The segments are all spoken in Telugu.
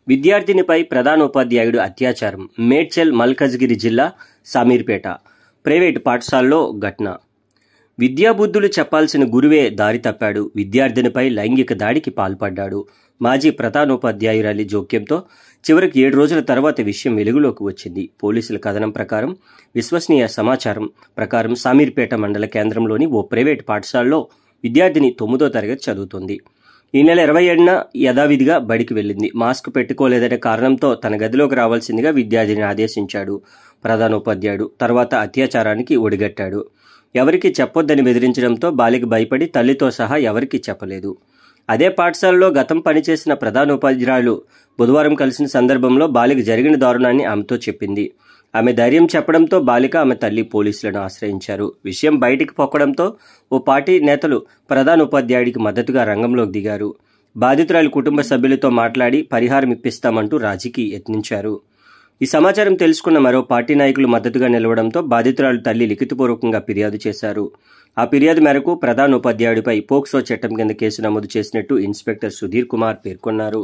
విద్యార్థినిపై ప్రధానోపాధ్యాయుడు అత్యాచారం మేడ్చల్ మల్కజ్గిరి జిల్లా సమీర్పేట ప్రైవేటు పాఠశాలలో ఘటన విద్యాబుద్ధులు చెప్పాల్సిన గురువే దారి తప్పాడు విద్యార్థినిపై లైంగిక దాడికి పాల్పడ్డాడు మాజీ ప్రధానోపాధ్యాయురాలి జోక్యంతో చివరికి ఏడు రోజుల తర్వాత విషయం వెలుగులోకి వచ్చింది పోలీసుల కథనం ప్రకారం విశ్వసనీయ సమాచారం ప్రకారం సామీర్పేట మండల కేంద్రంలోని ఓ ప్రైవేట్ పాఠశాలలో విద్యార్థిని తొమ్మిదో తరగతి చదువుతుంది ఈ నెల ఇరవై ఏడున యథావిధిగా బడికి వెళ్ళింది మాస్క్ పెట్టుకోలేదనే కారణంతో తన గదిలోకి రావాల్సిందిగా విద్యార్థిని ఆదేశించాడు ప్రధానోపాధ్యాయుడు తర్వాత అత్యాచారానికి ఒడిగట్టాడు ఎవరికి చెప్పొద్దని బెదిరించడంతో బాలిక భయపడి తల్లితో సహా ఎవరికీ చెప్పలేదు అదే పాఠశాలలో గతం పనిచేసిన ప్రధానోపాధ్యాయులు బుధవారం కలిసిన సందర్భంలో బాలిక జరిగిన దారుణాన్ని ఆమెతో చెప్పింది ఆమె ధైర్యం చెప్పడంతో బాలిక ఆమె తల్లి పోలీసులను ఆశ్రయించారు విషయం బయటికి పొక్కడంతో ఓ పార్టీ నేతలు ప్రధానోపాధ్యాయుడికి మద్దతుగా రంగంలోకి దిగారు బాధితురాలి కుటుంబ సభ్యులతో మాట్లాడి పరిహారం ఇప్పిస్తామంటూ రాజీకి యత్నించారు ఈ సమాచారం తెలుసుకున్న మరో పార్టీ నాయకులు మద్దతుగా నిలవడంతో బాధితురాలు తల్లి లిఖితపూర్వకంగా ఫిర్యాదు చేశారు ఆ ఫిర్యాదు మేరకు ప్రధానోపాధ్యాయుడిపై పోక్సో చట్టం కింద కేసు నమోదు చేసినట్టు ఇన్స్పెక్టర్ సుధీర్ కుమార్ పేర్కొన్నారు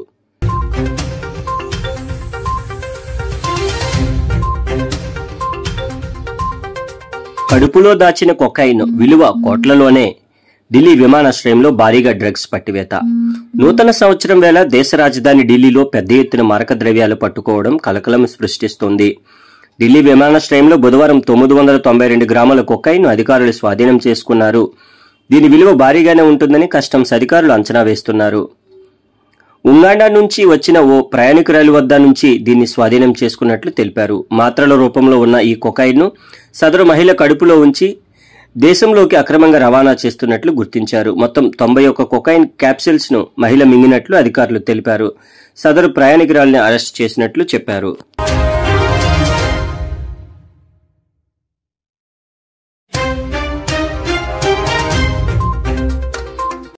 కడుపులో దాచిన కొకైన్ విలువ కోట్లలోనే ఢిల్లీ విమానాశ్రయంలో భారీగా డ్రగ్స్ పట్టివేత నూతన సంవత్సరం వేళ దేశ రాజధాని ఢిల్లీలో పెద్ద ఎత్తున మారక ద్రవ్యాలు పట్టుకోవడం కలకలం సృష్టిస్తోంది ఢిల్లీ విమానాశ్రయంలో బుధవారం తొమ్మిది వందల తొంభై రెండు గ్రాముల కొకైన్ అధికారులు స్వాధీనం చేసుకున్నారు దీని విలువ భారీగానే ఉంటుందని కస్టమ్స్ అధికారులు అంచనా వేస్తున్నారు ఉంగాండా నుంచి వచ్చిన ఓ ప్రయాణికురాలి వద్ద నుంచి దీన్ని స్వాధీనం చేసుకున్నట్లు తెలిపారు మాత్రల రూపంలో ఉన్న ఈ కొకైన్ను సదరు మహిళ కడుపులో ఉంచి దేశంలోకి అక్రమంగా రవాణా చేస్తున్నట్లు గుర్తించారు మొత్తం తొంభై ఒక్క కొకైన్ క్యాప్సిల్స్ ను మహిళ మింగినట్లు అధికారులు తెలిపారు సదరు ప్రయాణికురాలిని అరెస్ట్ చేసినట్లు చెప్పారు